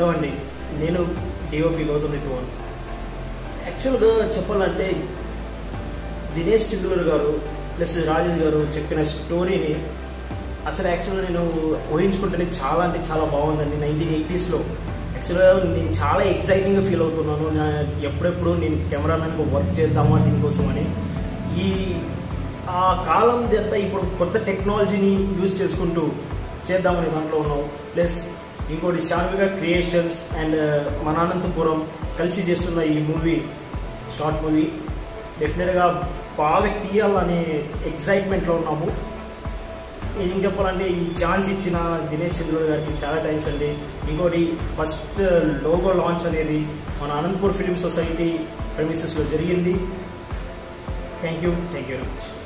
hello అండి నేను DOP Gautam రితువన్ యాక్చువల్గా చెప్పాలంటే దినేష్ చంద్రులు గారు ప్లస్ రాజేష్ గారు చెప్పిన స్టోరీని అసలు యాక్చువల్గా నేను ఊహించుకుంటేనే చాలా అంటే చాలా బాగుందండి నైన్టీన్ ఎయిటీస్లో యాక్చువల్గా నేను చాలా ఎక్సైటింగ్గా ఫీల్ అవుతున్నాను నా ఎప్పుడెప్పుడు నేను కెమెరామెన్గా వర్క్ చేద్దామా దీనికోసం అని ఈ ఆ కాలం అంతా ఇప్పుడు కొత్త టెక్నాలజీని యూజ్ చేసుకుంటూ చేద్దామనే దాంట్లో ఉన్నాం ప్లస్ ఇంకోటి శాన్విక క్రియేషన్స్ అండ్ మన అనంతపురం కలిసి చేస్తున్న ఈ మూవీ షార్ట్ మూవీ డెఫినెట్గా బాగా తీయాలనే ఎగ్జైట్మెంట్లో ఉన్నాము ఏం చెప్పాలంటే ఈ ఛాన్స్ ఇచ్చిన దినేష్ చంద్రుడు గారికి చాలా థ్యాంక్స్ అండి ఇంకోటి ఫస్ట్ లోగో లాంచ్ అనేది మన అనంతపూర్ ఫిలిం సొసైటీ ప్రెమిసెస్లో జరిగింది thank you thank you very much